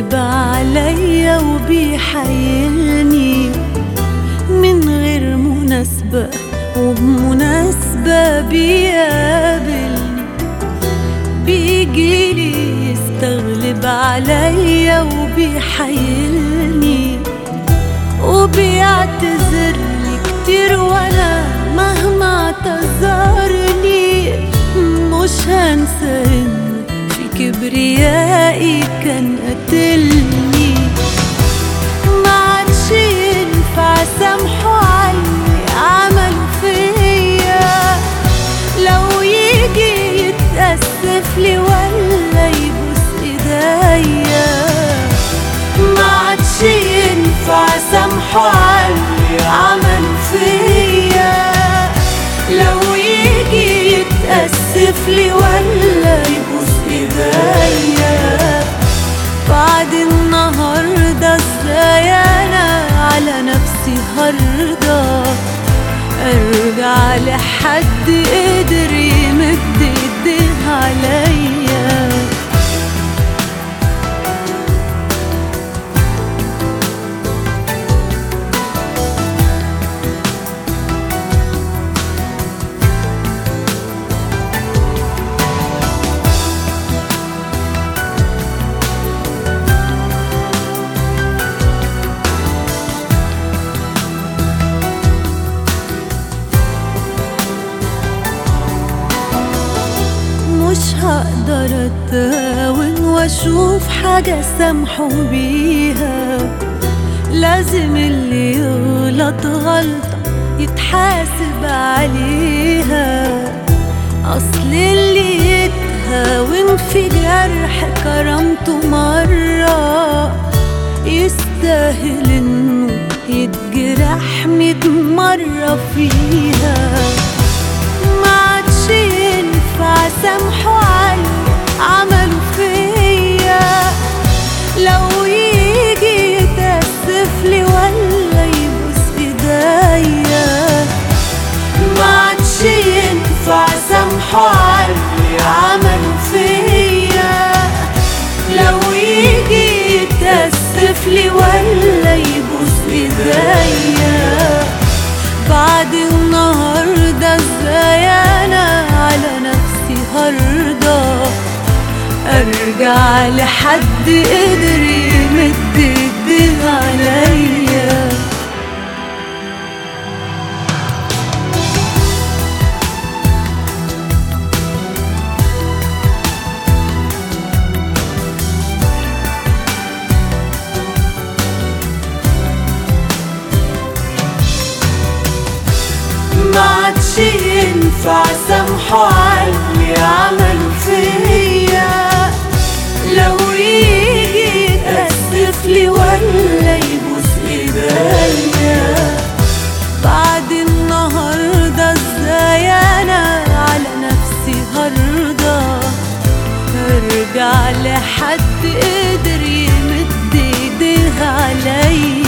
يستغلب عليا وبيحايلني من غير مناسبة وبمناسبة بيقابلني بيجيلي يستغلب عليا وبيحايلني وبيعتذر لي كتير وانا مهما اعتذرني مش هنسى انه في كبريائي كان قتلني ما عادش ينفع سامحه علي عمله فيا لو يجي يتأسف لي ولا يبوس ايديا ما عادش ينفع سامحه علي عمله فيا لو يجي يتأسف لي ولا يبوس ايديا بعد النهاردة ازاي انا على نفسي هرضى ارجع لحد قدر يمد ايديه عليا مش هقدر اتهاون واشوف حاجة سامحه بيها لازم اللي يغلط غلطة يتحاسب عليها اصل اللي يتهاون في جرح كرامته مرة يستاهل انه يتجرح ميت مرة فيها ما عادش ينفع سامحه علي عمله فيا لو يجي يتأسف لي ولا يبوس ايديا ما عادش ينفع سامحه علي عمله فيا لو يجي يتأسف لي ولا يبوس ايديا بعد النهاردة ازاي انا على نفسي هرضى ارجع لحد قدر يمد ايديه عليا ما عادش ينفع سامحه علي عمله فيا لو يجي يتأسف لي ولا يبوس ايديا بعد النهاردة ازاي انا على نفسي هرضى ارجع لحد قدر يمد ايديه عليا